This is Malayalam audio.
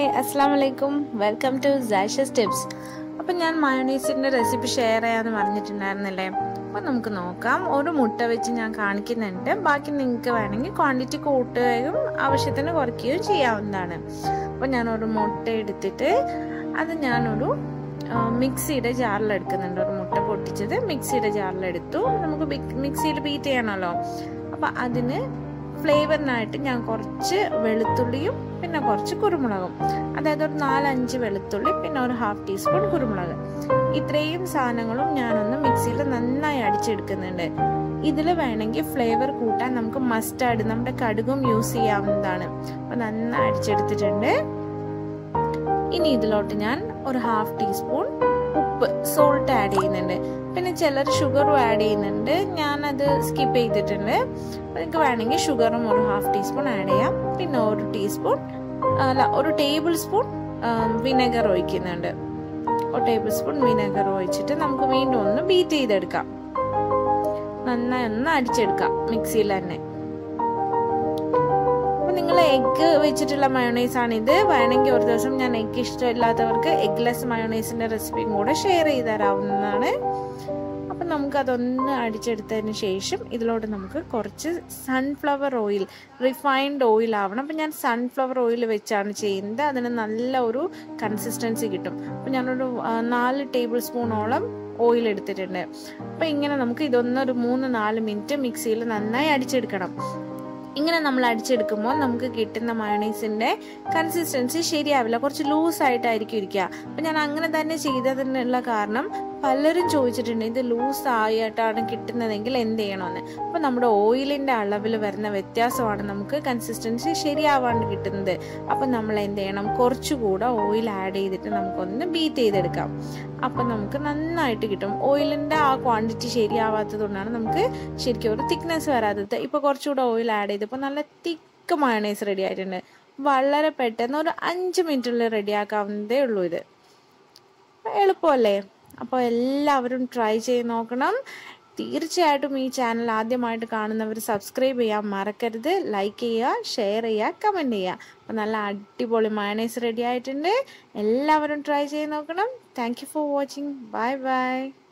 അസ്സാം വലൈക്കും വെൽക്കം ടു സാഷസ് ടിപ്സ് അപ്പം ഞാൻ മയോണൈസിൻ്റെ റെസിപ്പി ഷെയർ ചെയ്യാമെന്ന് പറഞ്ഞിട്ടുണ്ടായിരുന്നില്ലേ അപ്പോൾ നമുക്ക് നോക്കാം ഒരു മുട്ട വെച്ച് ഞാൻ കാണിക്കുന്നുണ്ട് ബാക്കി നിങ്ങൾക്ക് വേണമെങ്കിൽ ക്വാണ്ടിറ്റി കൂട്ടുകയും ആവശ്യത്തിന് കുറയ്ക്കുകയും ചെയ്യാവുന്നതാണ് അപ്പോൾ ഞാനൊരു മുട്ട എടുത്തിട്ട് അത് ഞാനൊരു മിക്സിയുടെ ജാറിൽ എടുക്കുന്നുണ്ട് ഒരു മുട്ട പൊട്ടിച്ചത് മിക്സിയുടെ ജാറിലെടുത്തു നമുക്ക് മിക്സിയിൽ ബീറ്റ് ചെയ്യണമല്ലോ അപ്പം അതിന് ഫ്ലേവറിനായിട്ട് ഞാൻ കുറച്ച് വെളുത്തുള്ളിയും പിന്നെ കുറച്ച് കുരുമുളകും അതായത് ഒരു നാലഞ്ച് വെളുത്തുള്ളി പിന്നെ ഒരു ഹാഫ് ടീസ്പൂൺ കുരുമുളക് ഇത്രയും സാധനങ്ങളും ഞാനൊന്ന് മിക്സിയിൽ നന്നായി അടിച്ചെടുക്കുന്നുണ്ട് ഇതിൽ വേണമെങ്കിൽ ഫ്ലേവർ കൂട്ടാൻ നമുക്ക് മസ്റ്റാർഡ് നമ്മുടെ കടുകും യൂസ് ചെയ്യാവുന്നതാണ് അപ്പോൾ നന്നായി അടിച്ചെടുത്തിട്ടുണ്ട് ഇനി ഇതിലോട്ട് ഞാൻ ഒരു ഹാഫ് ടീസ്പൂൺ ഉപ്പ് സോൾട്ട് ആഡ് ചെയ്യുന്നുണ്ട് പിന്നെ ചിലർ ഷുഗറും ആഡ് ചെയ്യുന്നുണ്ട് ഞാനത് സ്കിപ്പ് ചെയ്തിട്ടുണ്ട് നിങ്ങൾക്ക് വേണമെങ്കിൽ ഷുഗറും ഒരു ഹാഫ് ടീസ്പൂൺ ആഡ് ചെയ്യാം പിന്നെ ഒരു ടീസ്പൂൺ അല്ല ഒരു ടേബിൾ സ്പൂൺ വിനെഗർ ഒഴിക്കുന്നുണ്ട് ഒരു ടേബിൾ സ്പൂൺ വിനെഗർ ഒഴിച്ചിട്ട് നമുക്ക് വീണ്ടും ഒന്ന് ബീറ്റ് ചെയ്തെടുക്കാം നന്നായി ഒന്ന് അടിച്ചെടുക്കാം മിക്സിയിൽ തന്നെ നിങ്ങൾ എഗ്ഗ് വെച്ചിട്ടുള്ള മയോണൈസ് ആണ് ഇത് വേണമെങ്കിൽ ഒരു ദിവസം ഞാൻ എഗ്ഗ് ഇഷ്ടമില്ലാത്തവർക്ക് എഗ്ലെസ് മയോണൈസിന്റെ റെസിപ്പിയും കൂടെ ഷെയർ ചെയ്ത് തരാവുന്നതാണ് അപ്പം നമുക്കതൊന്ന് അടിച്ചെടുത്തതിന് ശേഷം ഇതിലോട്ട് നമുക്ക് കുറച്ച് സൺഫ്ലവർ ഓയിൽ റിഫൈൻഡ് ഓയിൽ ആവണം അപ്പം ഞാൻ സൺഫ്ലവർ ഓയിൽ വെച്ചാണ് ചെയ്യുന്നത് അതിന് നല്ല ഒരു കൺസിസ്റ്റൻസി കിട്ടും അപ്പം ഞാനൊരു നാല് ടേബിൾ സ്പൂണോളം ഓയിൽ എടുത്തിട്ടുണ്ട് അപ്പം ഇങ്ങനെ നമുക്ക് ഇതൊന്നൊരു മൂന്ന് നാല് മിനിറ്റ് മിക്സിയിൽ നന്നായി അടിച്ചെടുക്കണം ഇങ്ങനെ നമ്മൾ അടിച്ചെടുക്കുമ്പോൾ നമുക്ക് കിട്ടുന്ന മയണൈസിൻ്റെ കൺസിസ്റ്റൻസി ശരിയാവില്ല കുറച്ച് ലൂസ് ആയിട്ടായിരിക്കും ഇരിക്കുക അപ്പം ഞാൻ അങ്ങനെ തന്നെ ചെയ്തതിനുള്ള കാരണം പലരും ചോദിച്ചിട്ടുണ്ട് ഇത് ലൂസ് ആയിട്ടാണ് കിട്ടുന്നതെങ്കിൽ എന്ത് ചെയ്യണമെന്ന് അപ്പോൾ നമ്മുടെ ഓയിലിൻ്റെ അളവിൽ വരുന്ന വ്യത്യാസമാണ് നമുക്ക് കൺസിസ്റ്റൻസി ശരിയാവാണ്ട് കിട്ടുന്നത് അപ്പം നമ്മൾ എന്ത് ചെയ്യണം കുറച്ചുകൂടെ ഓയിൽ ആഡ് ചെയ്തിട്ട് നമുക്കൊന്ന് ബീറ്റ് ചെയ്തെടുക്കാം അപ്പം നമുക്ക് നന്നായിട്ട് കിട്ടും ഓയിലിൻ്റെ ആ ക്വാണ്ടിറ്റി ശരിയാവാത്തത് കൊണ്ടാണ് നമുക്ക് ശരിക്കും ഒരു തിക്നെസ് വരാത്തത് ഇപ്പോൾ കുറച്ചുകൂടെ ഓയിൽ ആഡ് ചെയ്തപ്പോൾ നല്ല തിക്ക് മയണൈസ് റെഡി ആയിട്ടുണ്ട് വളരെ പെട്ടെന്ന് ഒരു അഞ്ച് മിനിറ്റിൽ റെഡിയാക്കാവുന്നതേ ഉള്ളൂ ഇത് എളുപ്പമല്ലേ അപ്പോൾ എല്ലാവരും ട്രൈ ചെയ്ത് നോക്കണം തീർച്ചയായിട്ടും ഈ ചാനൽ ആദ്യമായിട്ട് കാണുന്നവർ സബ്സ്ക്രൈബ് ചെയ്യാൻ മറക്കരുത് ലൈക്ക് ചെയ്യുക ഷെയർ ചെയ്യുക കമൻറ്റ് ചെയ്യുക അപ്പോൾ നല്ല അടിപൊളി മയണൈസ് റെഡി ആയിട്ടുണ്ട് എല്ലാവരും ട്രൈ ചെയ്ത് നോക്കണം thank for watching bye by